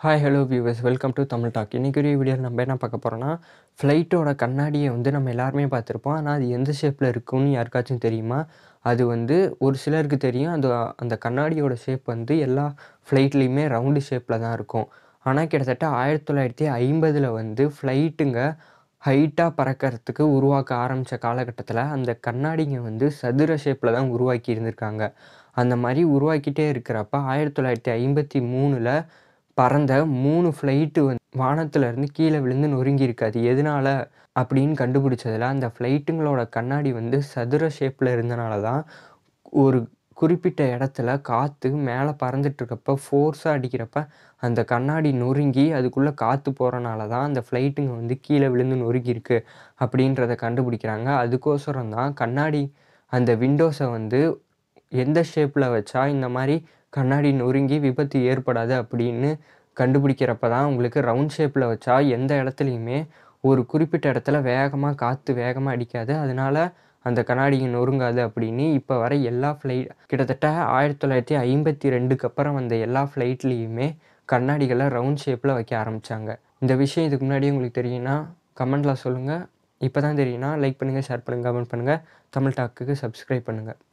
hi hello viewers welcome to Tamil talk இன்றைக்கி ஒரு வீடியோவில் நம்ம என்ன பார்க்க போகிறோன்னா ஃப்ளைட்டோட கண்ணாடியை வந்து நம்ம எல்லாருமே பார்த்துருப்போம் ஆனால் அது எந்த ஷேப்பில் இருக்குன்னு யாருக்காச்சும் தெரியுமா அது வந்து ஒரு சிலருக்கு தெரியும் அந்த அந்த கண்ணாடியோட ஷேப் வந்து எல்லா ஃப்ளைட்லேயுமே ரவுண்டு ஷேப்பில் தான் இருக்கும் ஆனால் கிட்டத்தட்ட ஆயிரத்தி தொள்ளாயிரத்தி ஐம்பதில் வந்து ஃப்ளைட்டுங்க ஹைட்டாக பறக்கிறதுக்கு உருவாக்க ஆரம்பித்த காலகட்டத்தில் அந்த கண்ணாடிங்க வந்து சதுர ஷேப்பில் தான் உருவாக்கி இருந்திருக்காங்க அந்த மாதிரி உருவாக்கிட்டே இருக்கிறப்ப ஆயிரத்தி தொள்ளாயிரத்தி ஐம்பத்தி மூணில் பறந்த மூணு ஃப்ளைட்டு வந்து வானத்துலேருந்து கீழே விழுந்து நொறுங்கியிருக்கு அது எதனால அப்படின்னு கண்டுபிடிச்சதில் அந்த ஃப்ளைட்டுங்களோட கண்ணாடி வந்து சதுர ஷேப்பில் இருந்தனால தான் ஒரு குறிப்பிட்ட இடத்துல காற்று மேலே பறந்துட்டுருக்கப்ப ஃபோர்ஸாக அடிக்கிறப்ப அந்த கண்ணாடி நொறுங்கி அதுக்குள்ளே காற்று போகிறனால தான் அந்த ஃப்ளைட்டுங்க வந்து கீழே விழுந்து நொறுங்கியிருக்கு அப்படின்றத கண்டுபிடிக்கிறாங்க அதுக்கோசரம் தான் கண்ணாடி அந்த விண்டோஸை வந்து எந்த ஷேப்பில் வச்சா இந்த மாதிரி கண்ணாடி நொறுங்கி விபத்து ஏற்படாது அப்படின்னு கண்டுபிடிக்கிறப்ப தான் உங்களுக்கு ரவுண்ட் ஷேப்பில் வச்சா எந்த இடத்துலையுமே ஒரு குறிப்பிட்ட இடத்துல வேகமாக காற்று வேகமாக அடிக்காது அதனால அந்த கண்ணாடிங்க நொறுங்காது அப்படின்னு இப்போ வர எல்லா ஃப்ளைட் கிட்டத்தட்ட ஆயிரத்தி தொள்ளாயிரத்தி ஐம்பத்தி ரெண்டுக்கு அப்புறம் வந்த எல்லா ஃப்ளைட்லேயுமே கண்ணாடிகளை ரவுண்ட் ஷேப்பில் வைக்க ஆரம்பித்தாங்க இந்த விஷயம் இதுக்கு முன்னாடி உங்களுக்கு தெரியும்னா கமெண்டில் சொல்லுங்கள் இப்போ தான் தெரியும்னா லைக் பண்ணுங்கள் ஷேர் பண்ணுங்கள் கமெண்ட் பண்ணுங்கள் தமிழ் டாக்குக்கு சப்ஸ்கிரைப் பண்ணுங்கள்